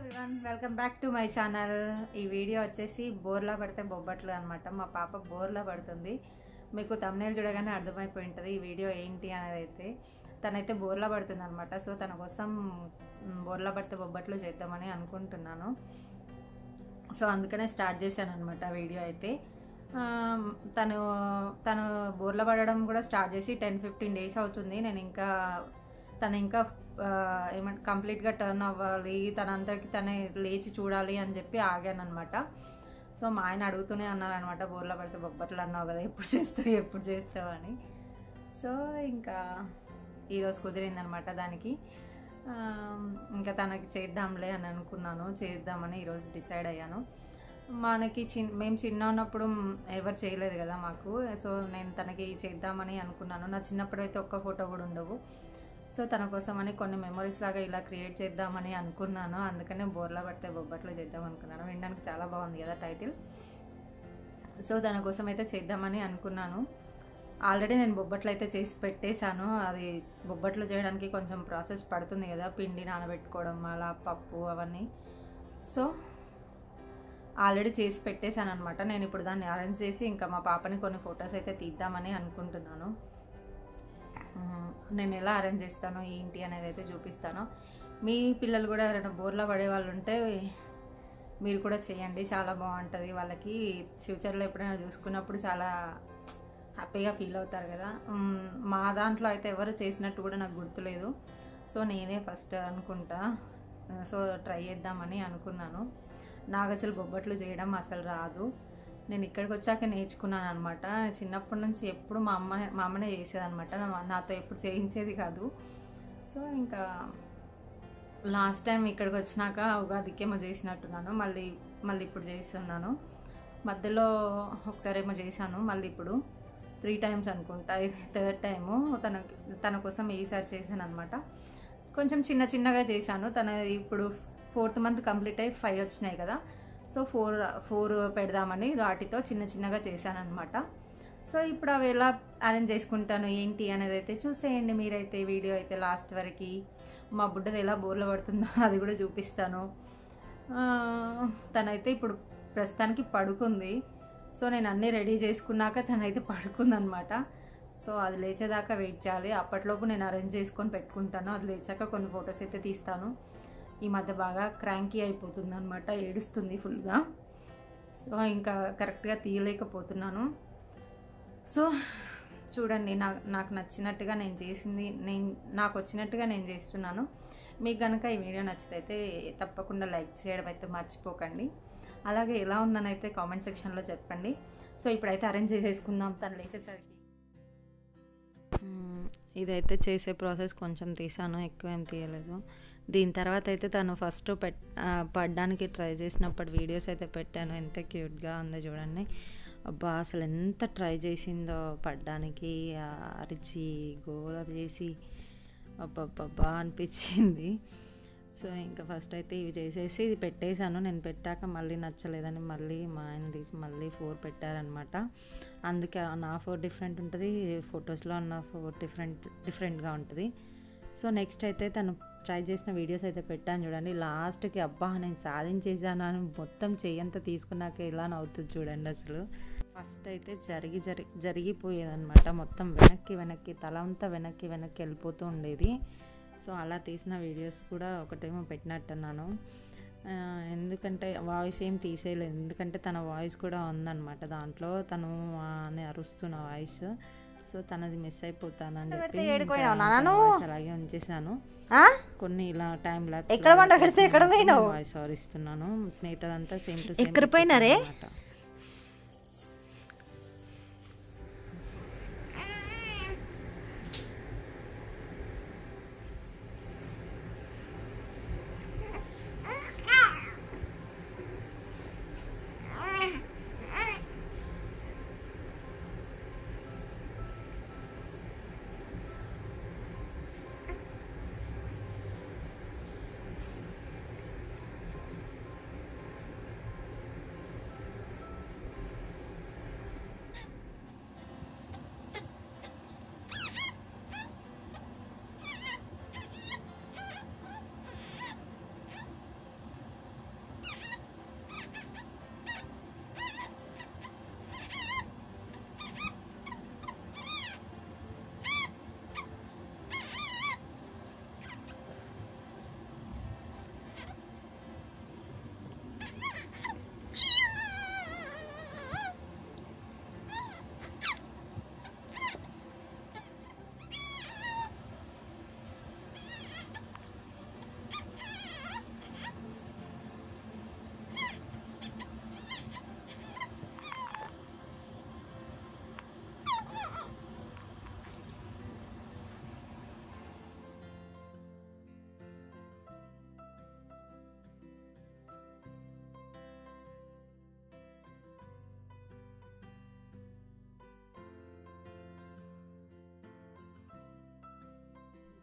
Everyone welcome back to my channel ఈ video వచ్చేసి బోర్లా పడితే బొబ్బట్లు అనమాట మా పాప బోర్లా పడుతుంది మీకు తమ్నేల్ చూడగానే అర్థమైపోయి ఉంటుంది ఈ వీడియో ఏంటి అనేది అయితే తనైతే బోర్లా పడుతుంది అనమాట సో తన కోసం మ్, బోర్లా పడితే బొబ్బట్లు చేద్దామని అనుకుంటున్నాను సో అందుకనే స్టార్ట్ చేశాను అనమాట వీడియో అయితే ఆ, తను తను బోర్ల పడడం కూడా స్టార్ట్ చేసి టెన్ ఫిఫ్టీన్ డేస్ అవుతుంది నేను ఇంకా తను ఇంకా ఏమంటే కంప్లీట్గా టర్న్ అవ్వాలి తనంతరికి తనే లేచి చూడాలి అని చెప్పి ఆగాను అనమాట సో మా ఆయన అడుగుతూనే అన్నారనమాట బోర్ల పడితే బొబ్బట్లు అన్నావు కదా ఎప్పుడు చేస్తావు ఎప్పుడు చేస్తావు అని సో ఇంకా ఈరోజు కుదిరిందనమాట దానికి ఆ, ఇంకా తనకి చేద్దాంలే అని అనుకున్నాను చేద్దామని ఈరోజు డిసైడ్ అయ్యాను మనకి చిన్ మేము చిన్న ఉన్నప్పుడు ఎవరు చేయలేదు కదా మాకు సో నేను తనకి చేద్దామని అనుకున్నాను నా చిన్నప్పుడు అయితే ఒక్క ఫోటో కూడా ఉండవు సో తన కోసం అని కొన్ని మెమరీస్ లాగా ఇలా క్రియేట్ చేద్దామని అనుకున్నాను అందుకనే బోర్లా పడితే బొబ్బట్లు చేద్దాం అనుకున్నాను వినడానికి చాలా బాగుంది కదా టైటిల్ సో తన కోసం అయితే చేద్దామని అనుకున్నాను ఆల్రెడీ నేను బొబ్బట్లు అయితే చేసి పెట్టేశాను అది బొబ్బట్లు చేయడానికి కొంచెం ప్రాసెస్ పడుతుంది కదా పిండి నానబెట్టుకోవడం అలా పప్పు అవన్నీ సో ఆల్రెడీ చేసి పెట్టేశాను అనమాట నేను ఇప్పుడు దాన్ని అరేంజ్ చేసి ఇంకా మా పాపని కొన్ని ఫొటోస్ అయితే తీద్దామని అనుకుంటున్నాను ఉమ్, నేను ఎలా అరేంజ్ చేస్తానో ఏంటి అనేది అయితే చూపిస్తాను మీ పిల్లలు కూడా ఎవరైనా బోర్లో పడే వాళ్ళు ఉంటే మీరు కూడా చేయండి చాలా బాగుంటుంది వాళ్ళకి ఫ్యూచర్లో ఎప్పుడైనా చూసుకున్నప్పుడు చాలా హ్యాపీగా ఫీల్ అవుతారు కదా ఉమ్, మా దాంట్లో అయితే ఎవరు చేసినట్టు కూడా నాకు గుర్తులేదు సో నేనే ఫస్ట్ అనుకుంటా సో ట్రై చేద్దామని అనుకున్నాను నాకు అసలు బొబ్బట్లు చేయడం అసలు రాదు నేను ఇక్కడికి వచ్చాక నేర్చుకున్నాను అనమాట చిన్నప్పటి నుంచి ఎప్పుడు మా అమ్మ మా అమ్మనే చేసేదనమాట నాతో ఎప్పుడు చేయించేది కాదు సో ఇంకా లాస్ట్ టైం ఇక్కడికి వచ్చినాక ఉగాదికేమో చేసినట్టున్నాను మళ్ళీ మళ్ళీ ఇప్పుడు చేస్తున్నాను మధ్యలో ఒకసారి ఏమో చేశాను మళ్ళీ ఇప్పుడు త్రీ టైమ్స్ అనుకుంటా ఇది థర్డ్ టైము తన తన కోసం ఈసారి చేశాను అనమాట కొంచెం చిన్న చిన్నగా చేశాను తన ఇప్పుడు ఫోర్త్ మంత్ కంప్లీట్ అయ్యి ఫైవ్ వచ్చినాయి కదా సో ఫోర్ ఫోర్ పెడదామని వాటితో చిన్న చిన్నగా చేశాను అనమాట సో ఇప్పుడు అవి ఎలా అరేంజ్ చేసుకుంటాను ఏంటి అనేది అయితే చూసేయండి మీరైతే వీడియో అయితే లాస్ట్ వరకు మా బుడ్డది ఎలా బోర్లో పడుతుందో అది కూడా చూపిస్తాను ఆ, తనైతే ఇప్పుడు ప్రస్తుతానికి పడుకుంది సో నేను అన్నీ రెడీ చేసుకున్నాక తనైతే పడుకుందనమాట సో అది లేచేదాకా వెయిట్ చేయాలి అప్పట్లోపు నేను అరేంజ్ చేసుకొని పెట్టుకుంటాను అది లేచాక కొన్ని ఫొటోస్ అయితే తీస్తాను ఈ మధ్య బాగా క్రాంకీ అయిపోతుంది అనమాట ఏడుస్తుంది ఫుల్గా సో ఇంకా కరెక్ట్గా తీయలేకపోతున్నాను సో చూడండి నా నాకు నచ్చినట్టుగా నేను చేసింది నేను నాకు వచ్చినట్టుగా నేను చేస్తున్నాను మీకు కనుక ఈ వీడియో నచ్చితే తప్పకుండా లైక్ చేయడం అయితే మర్చిపోకండి అలాగే ఎలా ఉందని అయితే కామెంట్ సెక్షన్లో చెప్పండి సో ఇప్పుడైతే అరేంజ్ చేసేసుకుందాం తను లేచేసరికి మ్మ్. ఇదైతే చేసే ప్రాసెస్ కొంచెం తీసాను ఎక్కువ ఏం తీయలేదు దీని తర్వాత అయితే తను ఫస్ట్ పెట్ ఆ, పడ్డానికి ట్రై చేసినప్పుడు వీడియోస్ అయితే పెట్టాను ఎంత క్యూట్గా ఉందో చూడండి అబ్బా అసలు ఎంత ట్రై చేసిందో పడ్డానికి ఆ, అరిచి గోల చేసి అబ్బబ్బబ్బా అనిపించింది సో ఇంకా ఫస్ట్ అయితే ఇవి చేసేసి ఇది పెట్టేశాను నేను పెట్టాక మళ్ళీ నచ్చలేదని మళ్ళీ మా ఆయన తీసి మళ్ళీ ఫోర్ పెట్టారనమాట అందుకే నా ఫోర్ డిఫరెంట్ ఉంటుంది ఫొటోస్లో నా ఫోర్ డిఫరెంట్ డిఫరెంట్గా ఉంటుంది సో నెక్స్ట్ అయితే తను ట్రై చేసిన వీడియోస్ అయితే పెట్టాను చూడండి లాస్ట్కి అబ్బా నేను సాధించేసాను అని మొత్తం చెయ్యంతా తీసుకున్నాక ఎలా నవ్వుతుంది చూడండి అసలు ఫస్ట్ అయితే జరిగి జరి జరిగిపోయేదన్నమాట మొత్తం వెనక్కి వెనక్కి తల అంతా వెనక్కి వెనక్కి వెళ్ళిపోతూ ఉండేది సో అలా తీసిన వీడియోస్ కూడా ఒకటేమో పెట్టినట్టున్నాను ఆ, ఎందుకంటే వాయిస్ ఏం తీసేయలేదు ఎందుకంటే తన వాయిస్ కూడా ఉందన్నమాట దాంట్లో తను ఆ అని అరుస్తున్న వాయిస్ సో తనది మిస్ అయిపోతానని చెప్పి పెడితే ఏడికి ఇంకా పోయినావు తన నాన్న వాయిస్ అలాగే ఉంచేసాను ఆ? కొన్ని ఇలా టైం ఎక్కడ వంట పెడితే ఎక్కడ పోయినావు? వాయిస్ ఓవర్ ఇస్తున్నాను మిగతాదంతా సేమ్ టు ఎక్కడ పోయినారే?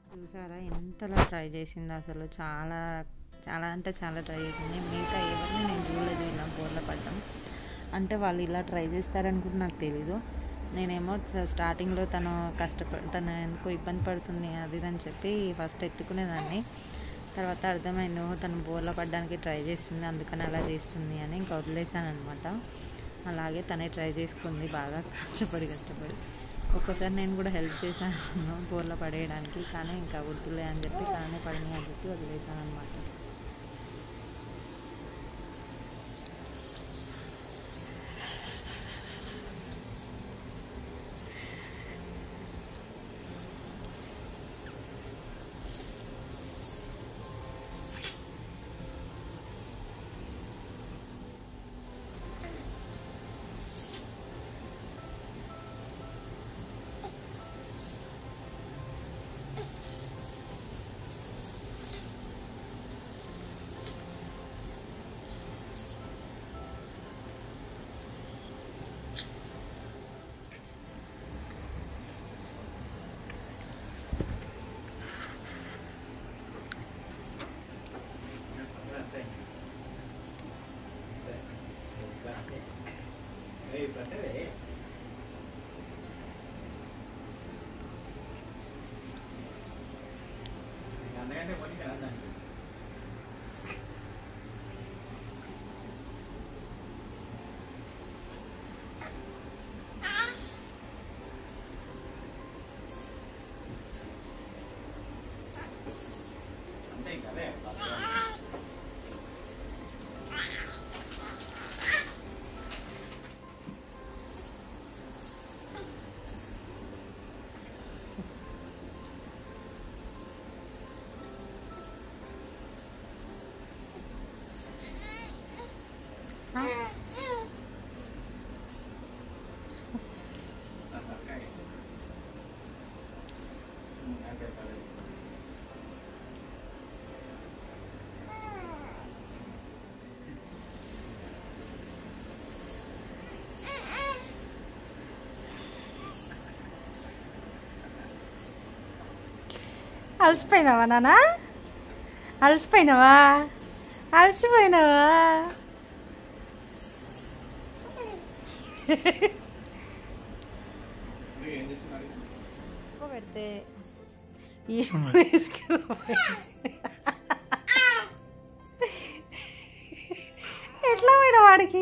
చూసారా ఎంతలా ట్రై చేసింది అసలు చాలా చాలా అంటే చాలా ట్రై చేసింది మిగతా ఎవరిని నేను చూడలేదు ఇలా బోర్ల పడ్డం అంటే వాళ్ళు ఇలా ట్రై చేస్తారనుకుంటే నాకు తెలీదు నేనేమో స- స్టార్టింగ్లో తను కష్టప తను ఎందుకో ఇబ్బంది పడుతుంది అది ఇది అని చెప్పి ఫస్ట్ ఎత్తుకునేదాన్ని తర్వాత అర్థమైంది ఓహో తను బోర్ల పడడానికి ట్రై చేస్తుంది అందుకని అలా చేస్తుంది అని ఇంకా వదిలేసాను అనమాట అలాగే తనే ట్రై చేసుకుంది బాగా కష్టపడి కష్టపడి ఒక్కోసారి నేను కూడా హెల్ప్ చేశాను బోర్ల పడేయడానికి కానీ ఇంకా వద్దులే అని చెప్పి తానే పడినాయి అని చెప్పి వదిలేసాను అనమాట అలసిపోయినావా నాన్న అలసిపోయినావా అలసిపోయినావా పెడితే ఏం వేసుకోవాలి? ఎట్లా పోయినా వాడికి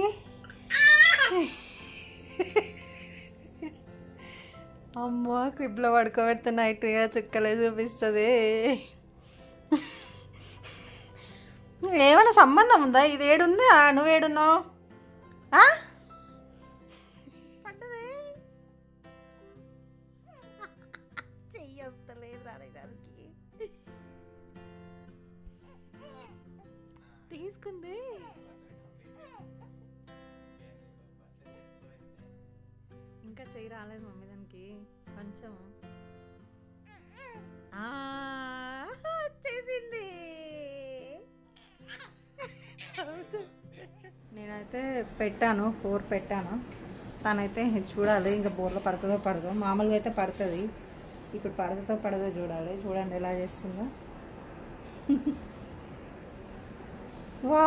అమ్మో క్రిబ్లో పడుకోబెడితే నైట్ చుక్కలే చూపిస్తుంది ఏమైనా సంబంధం ఉందా ఇది ఏడుంది ఆ, నువ్వు ఏడున్నావు ఆ? పడ్డది చెయ్యి వస్తలేదు రాడడానికి తీసుకుంది ఇంకా చెయ్యి రాలేదు మమ్మీ దానికి కొంచెం ఆ, వచ్చేసింది నేనైతే పెట్టాను ఫోర్ పెట్టాను తనైతే చూడాలి ఇంకా బోర్లో పడుతుందో పడదో మామూలుగా అయితే పడుతుంది ఇప్పుడు పడుతుందో పడదో చూడాలి చూడండి ఎలా చేస్తుందో వా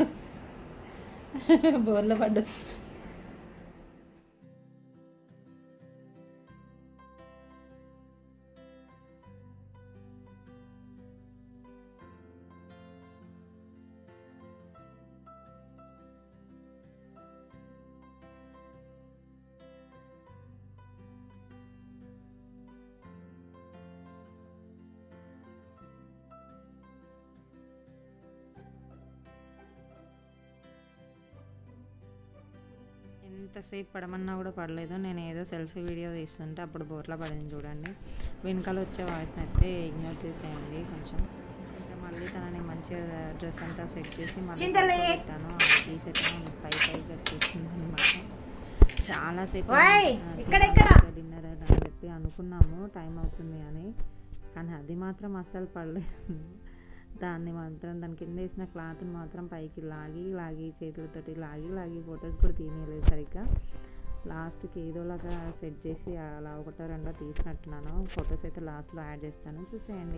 బోర్లో పడ్డది ఎంతసేపు పడమన్నా కూడా పడలేదు నేను ఏదో సెల్ఫీ వీడియో తీస్తుంటే అప్పుడు బోర్లా పడింది చూడండి వెనకాల వచ్చే వాయిస్ని అయితే ఇగ్నోర్ చేసేయండి కొంచెం ఇంకా మళ్ళీ తనని మంచిగా డ్రెస్ అంతా సెట్ చేసి మళ్ళీ చింతలే. పెట్టాను టీ సెట్ పై పై కట్టేసింది అనమాట చాలా సేపు ఓయ్, ఇక్కడ, ఇక్కడ. డిన్నర్ అని చెప్పి అనుకున్నాము టైం అవుతుంది అని కానీ అది మాత్రం అస్సలు పడలేదు దాన్ని మాత్రం దాని కింద వేసిన క్లాత్ని మాత్రం పైకి లాగి లాగి చేతులతోటి లాగి లాగి ఫొటోస్ కూడా తీయలేదు సరిగ్గా లాస్ట్కి ఏదోలాగా సెట్ చేసి అలా ఒకటో రెండో తీసినట్టున్నాను ఫొటోస్ అయితే లాస్ట్లో యాడ్ చేస్తాను చూసేయండి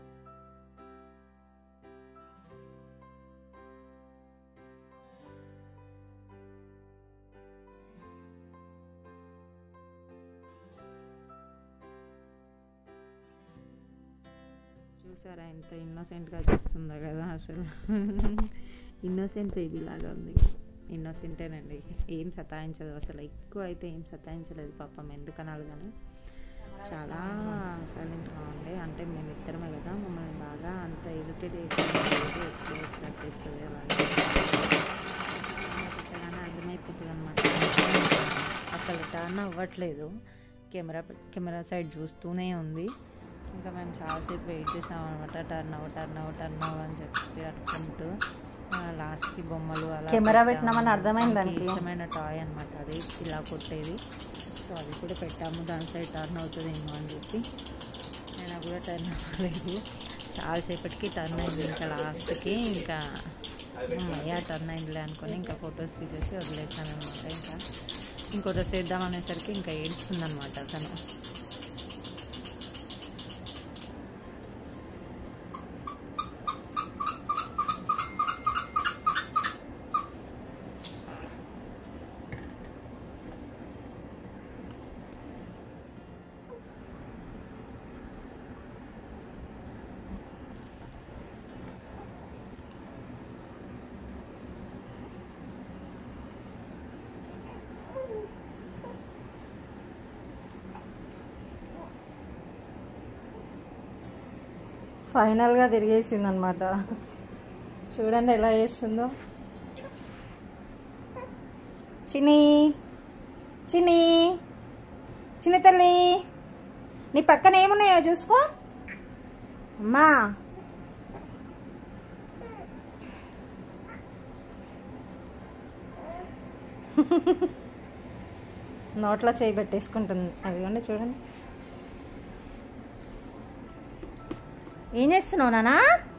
చూసారా ఎంత ఇన్నోసెంట్గా చూస్తుందో కదా అసలు ఇన్నోసెంట్ బేబీ లాగా ఉంది ఇన్నోసెంటేనండి ఏం సతాయించదు అసలు ఎక్కువ అయితే ఏం సతాయించలేదు పాపం ఎందుకనాలి కానీ చాలా సైలెంట్గా ఉండే అంటే మేము ఇద్దరమే కదా మమ్మల్ని బాగా అంత ఇరిటేట్ ఎక్కువ ఎక్సైట్ చేస్తుంది అలాగే పెట్టగానే అర్థమైపోతుంది అనమాట అసలు టర్న్ అవ్వట్లేదు కెమెరా కెమెరా సైడ్ చూస్తూనే ఉంది ఇంకా మేము చాలాసేపు వెయిట్ చేసాం అనమాట టర్న్ అవ్వ టర్న్ అవ్వ టర్న్ అవ్వ అని చెప్పి అనుకుంటూ లాస్ట్కి బొమ్మలు అలా కెమెరా పెట్టాము. పెట్టినామని అర్థమైంది దానికి దానికి. ఇష్టమైన టాయ్ అనమాట అది ఇలా కొట్టేది సో అది కూడా పెట్టాము దాని సైడ్ టర్న్ అవుతుందేమో అని చెప్పి నేను కూడా టర్న్ అవ్వలేదు చాలాసేపటికి టర్న్ అయింది ఇంకా లాస్ట్కి ఇంకా అయ్యా టర్న్ అయిందిలే అనుకొని ఇంకా ఫొటోస్ తీసేసి వదిలేసాను అనమాట ఇంకా ఇంకోటి వేద్దాం అనేసరికి ఇంకా ఏడుస్తుంది అనమాట తను ఫైనల్గా తిరిగేసింది అనమాట చూడండి ఎలా చేస్తుందో చిన్ని చిన్ని చిన్న తల్లి నీ పక్కన ఏమున్నాయో చూసుకో అమ్మా నోట్లో చేయి పెట్టేసుకుంటుంది అదిగోండి చూడండి ఏం చేస్తున్నావు నానా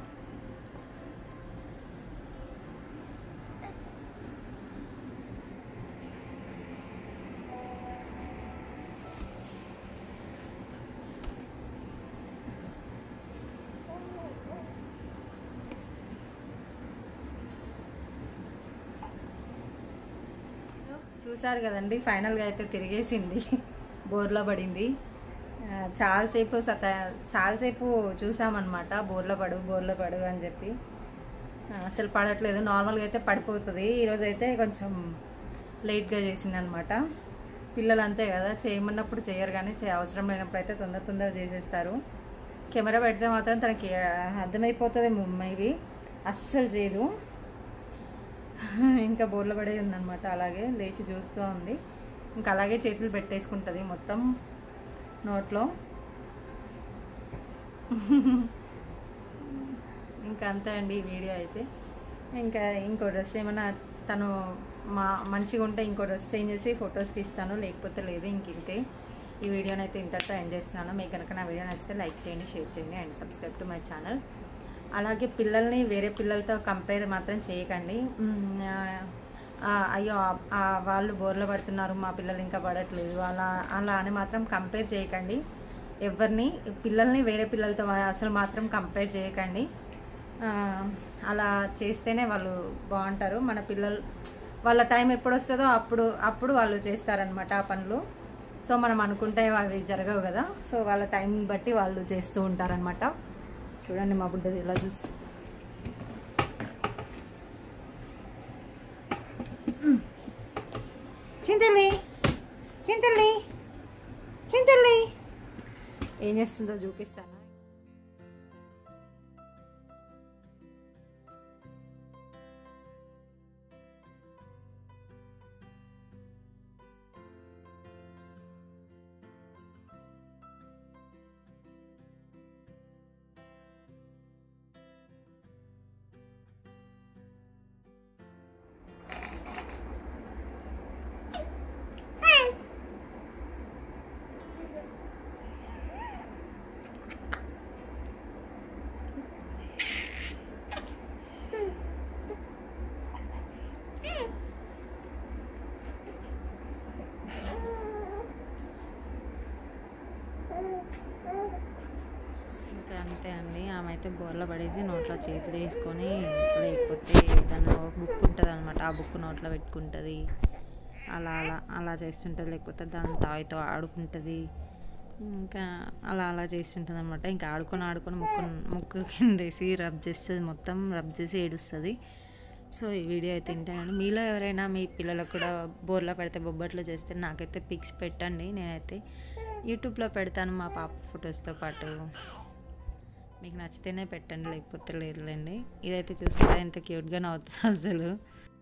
చూసారు కదండి ఫైనల్గా అయితే తిరిగేసింది బోర్లో పడింది ఆ, చాలాసేపు సత చాలాసేపు చూసామన్నమాట బోర్లో పడు బోర్లో పడు అని చెప్పి ఆ, అసలు పడట్లేదు నార్మల్గా అయితే పడిపోతుంది ఈరోజు అయితే కొంచెం లేట్గా చేసిందనమాట పిల్లలు అంతే కదా చేయమన్నప్పుడు చేయరు కానీ చే అవసరం లేనప్పుడు అయితే తొందర తొందర చేసేస్తారు కెమెరా పెడితే మాత్రం తనకి ఆ, అర్థమైపోతుంది మేబీ అస్సలు చేయదు ఇంకా బోర్ల పడే ఉందన్నమాట అలాగే లేచి చూస్తూ ఉంది ఇంకా అలాగే చేతులు పెట్టేసుకుంటుంది మొత్తం నోట్లో ఇంకా అంతే అండి ఈ వీడియో అయితే ఇంకా ఇంకో డ్రెస్ ఏమైనా తను మా మంచిగా ఉంటే ఇంకో డ్రెస్ చేంజ్ చేసి ఫొటోస్ తీస్తాను లేకపోతే లేదు ఇంక ఇంతే ఈ వీడియోని అయితే ఇంతటితో ఎండ్ చేస్తున్నాను మీకు కనుక నా వీడియో నచ్చితే లైక్ చేయండి షేర్ చేయండి and subscribe to my channel అలాగే పిల్లల్ని వేరే పిల్లలతో కంపేర్ మాత్రం చేయకండి మ్, ఆ, ఆ, అయ్యో ఆ- ఆ వాళ్ళు బోర్లో పడుతున్నారు మా పిల్లలు ఇంకా పడట్లేదు అలా అలా అని మాత్రం కంపేర్ చేయకండి ఎవరిని పిల్లల్ని వేరే పిల్లలతో అసలు మాత్రం కంపేర్ చేయకండి ఆ, అలా చేస్తేనే వాళ్ళు బాగుంటారు మన పిల్లలు వాళ్ళ టైం ఎప్పుడు వస్తుందో అప్పుడు అప్పుడు వాళ్ళు చేస్తారనమాట ఆ పనులు సో మనం అనుకుంటే అవి జరగవు కదా సో వాళ్ళ టైం బట్టి వాళ్ళు చేస్తూ ఉంటారనమాట చూడండి మా బుడ్డది ఇలా చూస్తూ చింతల్లి చింతల్లి చింతల్లి ఏం చేస్తుందో చూపిస్తాను ఇంకా అంతే అండి ఆమె అయితే బోర్లో పడేసి నోట్లో చేతులు వేసుకొని లేకపోతే ఏదైనా బుక్ ఉంటుంది అనమాట ఆ బుక్ నోట్లో పెట్టుకుంటుంది అలా అలా అలా చేస్తుంటుంది లేకపోతే దాని తాయితో ఆడుకుంటుంది ఇంకా అలా అలా చేస్తుంటుంది అనమాట ఇంకా ఆడుకొని ఆడుకొని ముక్కు ముక్కు కిందేసి రబ్ చేస్తుంది మొత్తం రబ్ చేసి ఏడుస్తుంది సో ఈ వీడియో అయితే ఇంతేనండి మీలో ఎవరైనా మీ పిల్లలకు కూడా బోర్లో పెడితే బొబ్బట్లు చేస్తే నాకైతే పిక్స్ పెట్టండి నేనైతే యూట్యూబ్లో పెడతాను మా పాప ఫొటోస్తో పాటు మీకు నచ్చితేనే పెట్టండి లేకపోతే లేదులేండి ఇదైతే చూసారా ఎంత క్యూట్గా నవ్వుతుంది అసలు